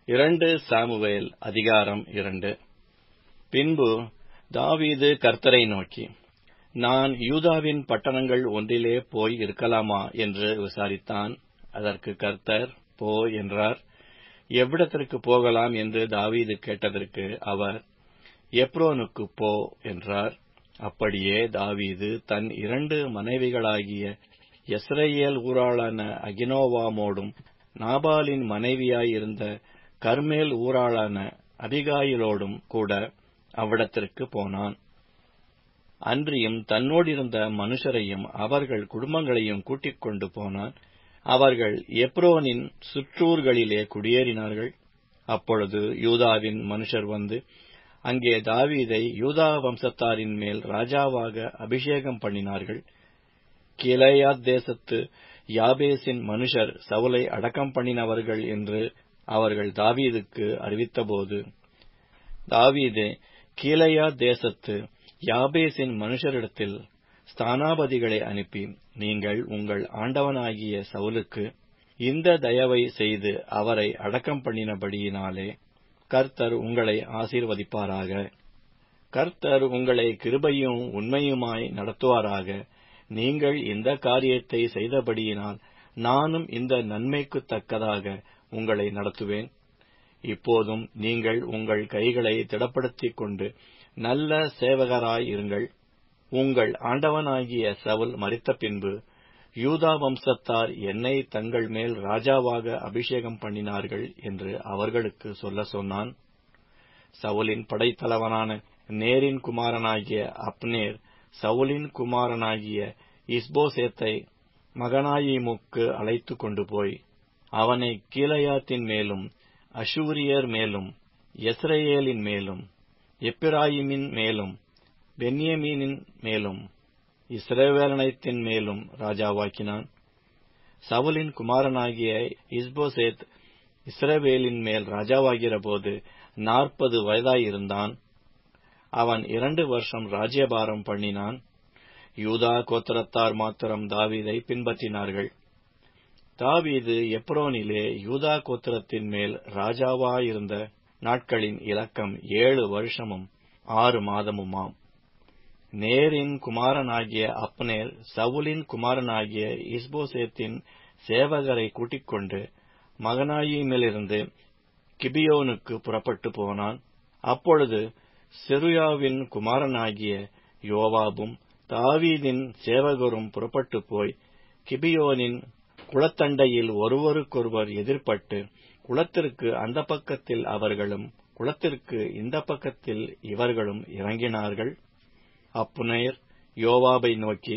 இரண்டு சாமுவேல் அதிகாரம் இரண்டு பின்பு தாவீது கர்த்தரை நோக்கி நான் யூதாவின் பட்டணங்கள் ஒன்றிலே போய் இருக்கலாமா என்று விசாரித்தான் அதற்கு கர்த்தர் போ என்றார் எவ்விடத்திற்கு போகலாம் என்று தாவீது கேட்டதற்கு அவர் எப்ரோனுக்கு போ என்றார் அப்படியே தாவீது தன் இரண்டு மனைவிகளாகிய யஸ்ரயேல் ஊராளான அகினோவாமோடும் நாபாலின் மனைவியாயிருந்த கர்மேல் ஊராளான அபிகாயிலோடும் கூட அவ்விடத்திற்கு போனான் அன்றியும் தன்னோடிருந்த மனுஷரையும் அவர்கள் குடும்பங்களையும் கூட்டிக் கொண்டு போனான் அவர்கள் எப்ரோனின் சுற்றூர்களிலே குடியேறினார்கள் அப்பொழுது யூதாவின் மனுஷர் வந்து அங்கே தாவீதை யூதா வம்சத்தாரின் மேல் ராஜாவாக அபிஷேகம் பண்ணினார்கள் கிளையாத் தேசத்து யாபேசின் மனுஷர் சவுலை அடக்கம் பண்ணினவர்கள் என்று அவர்கள் தாவீதுக்கு அறிவித்தபோது தாவீது கீழையா தேசத்து யாபேசின் மனுஷரிடத்தில் ஸ்தானாபதிகளை அனுப்பி நீங்கள் உங்கள் ஆண்டவனாகிய சவுலுக்கு இந்த தயவை செய்து அவரை அடக்கம் பண்ணினபடியினாலே கர்த்தர் உங்களை ஆசீர்வதிப்பாராக கர்த்தர் உங்களை கிருபையும் உண்மையுமாய் நடத்துவாராக நீங்கள் இந்த காரியத்தை செய்தபடியினால் நானும் இந்த நன்மைக்கு தக்கதாக உங்களை நடத்துவேன் இப்போதும் நீங்கள் உங்கள் கைகளை திடப்படுத்திக் கொண்டு நல்ல சேவகராய் இருங்கள் உங்கள் ஆண்டவனாகிய சவுல் மறித்த பின்பு யூதா வம்சத்தார் என்னை தங்கள் மேல் ராஜாவாக அபிஷேகம் பண்ணினார்கள் என்று அவர்களுக்கு சொல்ல சொன்னான் சவுலின் படைத்தலைவனான நேரின் குமாரனாகிய அப்னேர் சவுலின் குமாரனாகிய இஸ்போசேத்தை மகனாயிமுக்கு அழைத்து கொண்டு போய் அவனை கீழையாத்தின் மேலும் அஷூரியர் மேலும் எஸ்ரேலின் மேலும் எப்பிராயிமின் மேலும் பென்யமீனின் மேலும் இஸ்ரேவேலனைத்தின் மேலும் ராஜாவாக்கினான் சவுலின் குமாரனாகிய இஸ்போசேத் இஸ்ரவேலின் மேல் ராஜாவாகிற போது நாற்பது வயதாயிருந்தான் அவன் இரண்டு வருஷம் ராஜ்யபாரம் பண்ணினான் யூதா கோத்திரத்தார் மாத்திரம் தாவீதை பின்பற்றினார்கள் தாவீது எப்ரோனிலே யூதா கோத்திரத்தின் மேல் ராஜாவாயிருந்த நாட்களின் இலக்கம் ஏழு வருஷமும் ஆறு மாதமுமாம் நேரின் குமாரனாகிய அப்னேர் சவுலின் குமாரனாகிய இஸ்போசேத்தின் சேவகரை கூட்டிக் கொண்டு மகனாயிமிலிருந்து கிபியோனுக்கு புறப்பட்டு போனான் அப்பொழுது செருயாவின் குமாரனாகிய யோவாபும் தாவீதின் சேவகரும் புறப்பட்டு போய் கிபியோனின் குளத்தண்டையில் ஒருவருக்கொருவர் எதிர்பட்டு குளத்திற்கு அந்த பக்கத்தில் அவர்களும் குளத்திற்கு இந்த பக்கத்தில் இவர்களும் இறங்கினார்கள் அப்புனேர் யோவாபை நோக்கி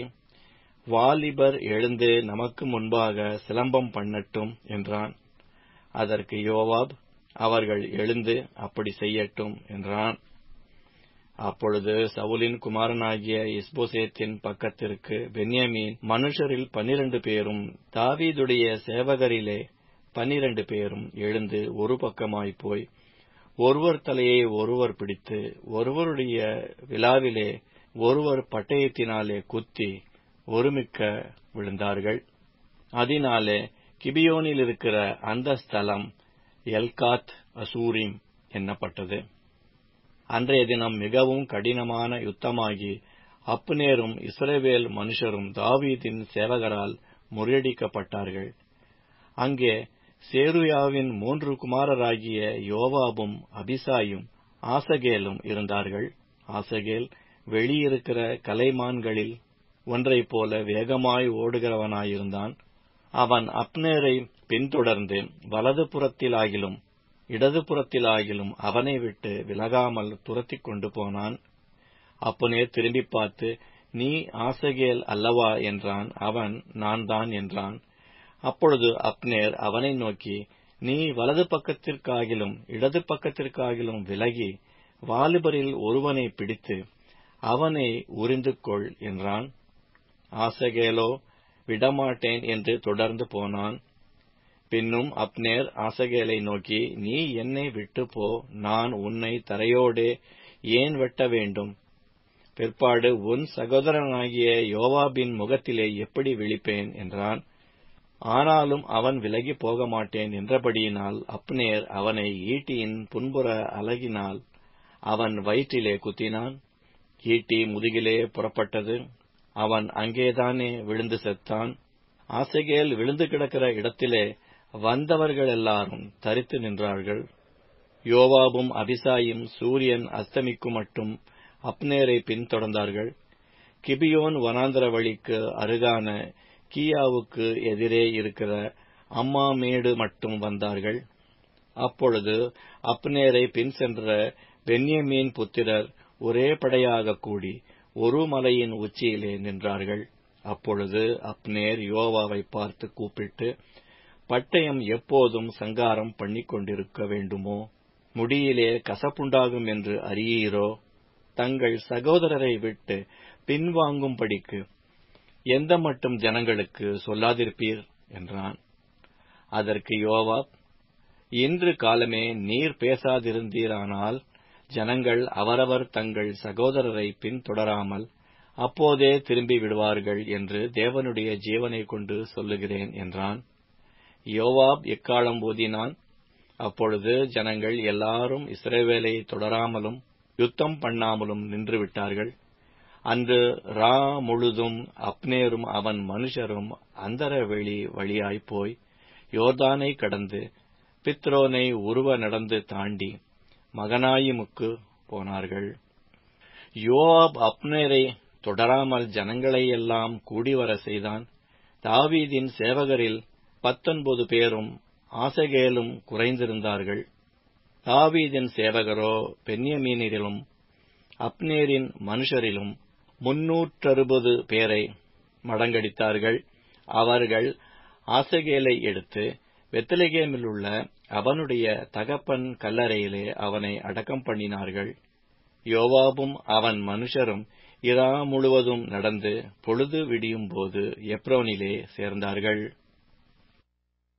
வாலிபர் எழுந்து நமக்கு முன்பாக சிலம்பம் பண்ணட்டும் என்றான் அதற்கு யோவாப் அவர்கள் எழுந்து அப்படி செய்யட்டும் என்றான் அப்பொழுது சவுலின் குமாரனாகிய இஸ்போசேத்தின் பக்கத்திற்கு பென்யமீன் மனுஷரில் பன்னிரண்டு பேரும் தாவீதுடைய சேவகரிலே பன்னிரண்டு பேரும் எழுந்து ஒரு பக்கமாய் போய் ஒருவர் தலையை ஒருவர் பிடித்து ஒருவருடைய விழாவிலே ஒருவர் பட்டயத்தினாலே குத்தி ஒருமிக்க விழுந்தார்கள் அதனாலே கிபியோனில் இருக்கிற அந்த ஸ்தலம் எல்காத் அசூரிம் என்னப்பட்டது அன்றைய தினம் மிகவும் கடினமான யுத்தமாகி அப்னேரும் இஸ்ரவேல் மனுஷரும் தாவீதின் சேவகரால் முறியடிக்கப்பட்டார்கள் அங்கே சேருயாவின் மூன்று குமாரராகிய யோவாபும் அபிசாயும் ஆசகேலும் இருந்தார்கள் ஆசகேல் வெளியிருக்கிற கலைமான்களில் ஒன்றைப் போல வேகமாய் ஓடுகிறவனாயிருந்தான் அவன் அப்னேரை பின்தொடர்ந்து வலது புறத்திலாகிலும் இடது புறத்திலாகிலும் அவனை விட்டு விலகாமல் துரத்திக் கொண்டு போனான் அப்புனேர் திரும்பி பார்த்து நீ ஆசகேல் அல்லவா என்றான் அவன் நான் தான் என்றான் அப்பொழுது அப்னேர் அவனை நோக்கி நீ வலது பக்கத்திற்காகிலும் இடது பக்கத்திற்காகிலும் விலகி வாலிபரில் ஒருவனை பிடித்து அவனை உரிந்து கொள் என்றான் ஆசகேலோ விடமாட்டேன் என்று தொடர்ந்து போனான் பின்னும் அப்னேர் ஆசகேலை நோக்கி நீ என்னை விட்டு போ நான் உன்னை தரையோடே ஏன் வெட்ட வேண்டும் பிற்பாடு உன் சகோதரனாகிய யோவாபின் முகத்திலே எப்படி விழிப்பேன் என்றான் ஆனாலும் அவன் விலகி போக மாட்டேன் என்றபடியினால் அப்னேர் அவனை ஈட்டியின் புன்புற அலகினால் அவன் வயிற்றிலே குத்தினான் ஈட்டி முதுகிலே புறப்பட்டது அவன் அங்கேதானே விழுந்து செத்தான் ஆசகேல் விழுந்து கிடக்கிற இடத்திலே வந்தவர்கள் எல்லாரும் தரித்து நின்றார்கள் யோவாபும் அபிசாயும் சூரியன் அஸ்தமிக்கும் மட்டும் அப்னேரை பின்தொடர்ந்தார்கள் கிபியோன் வனாந்தர வழிக்கு அருகான கீயாவுக்கு எதிரே இருக்கிற அம்மா மேடு மட்டும் வந்தார்கள் அப்பொழுது அப்னேரை பின் சென்ற பென்யமீன் புத்திரர் ஒரே படையாக கூடி ஒரு மலையின் உச்சியிலே நின்றார்கள் அப்பொழுது அப்னேர் யோவாவை பார்த்து கூப்பிட்டு பட்டயம் எப்போதும் சங்காரம் பண்ணிக் கொண்டிருக்க வேண்டுமோ முடியிலே கசப்புண்டாகும் என்று அறியீரோ தங்கள் சகோதரரை விட்டு பின்வாங்கும்படிக்கு எந்த மட்டும் ஜனங்களுக்கு சொல்லாதிருப்பீர் என்றான் அதற்கு யோவாப் இன்று காலமே நீர் பேசாதிருந்தீரானால் ஜனங்கள் அவரவர் தங்கள் சகோதரரை பின்தொடராமல் அப்போதே திரும்பி விடுவார்கள் என்று தேவனுடைய ஜீவனை கொண்டு சொல்லுகிறேன் என்றான் யோவாப் எக்காலம் ஊதினான் அப்பொழுது ஜனங்கள் எல்லாரும் இஸ்ரேவேலை தொடராமலும் யுத்தம் பண்ணாமலும் நின்று விட்டார்கள் அன்று ரா முழுதும் அப்னேரும் அவன் மனுஷரும் அந்தரவெளி வழியாய்ப் போய் யோர்தானை கடந்து பித்ரோனை உருவ நடந்து தாண்டி மகனாயிமுக்கு போனார்கள் யோவாப் அப்னேரை தொடராமல் ஜனங்களையெல்லாம் கூடிவர செய்தான் தாவீதின் சேவகரில் பத்தொன்பது பேரும் ஆசகேலும் குறைந்திருந்தார்கள் தாவீதின் சேவகரோ பென்யமீனிலும் அப்னேரின் மனுஷரிலும் முன்னூற்றறுபது பேரை மடங்கடித்தார்கள் அவர்கள் ஆசகேலை எடுத்து வெத்தலகேமிலுள்ள அவனுடைய தகப்பன் கல்லறையிலே அவனை அடக்கம் பண்ணினார்கள் யோவாபும் அவன் மனுஷரும் இரா முழுவதும் நடந்து பொழுது விடியும் போது எப்ரோனிலே சேர்ந்தார்கள்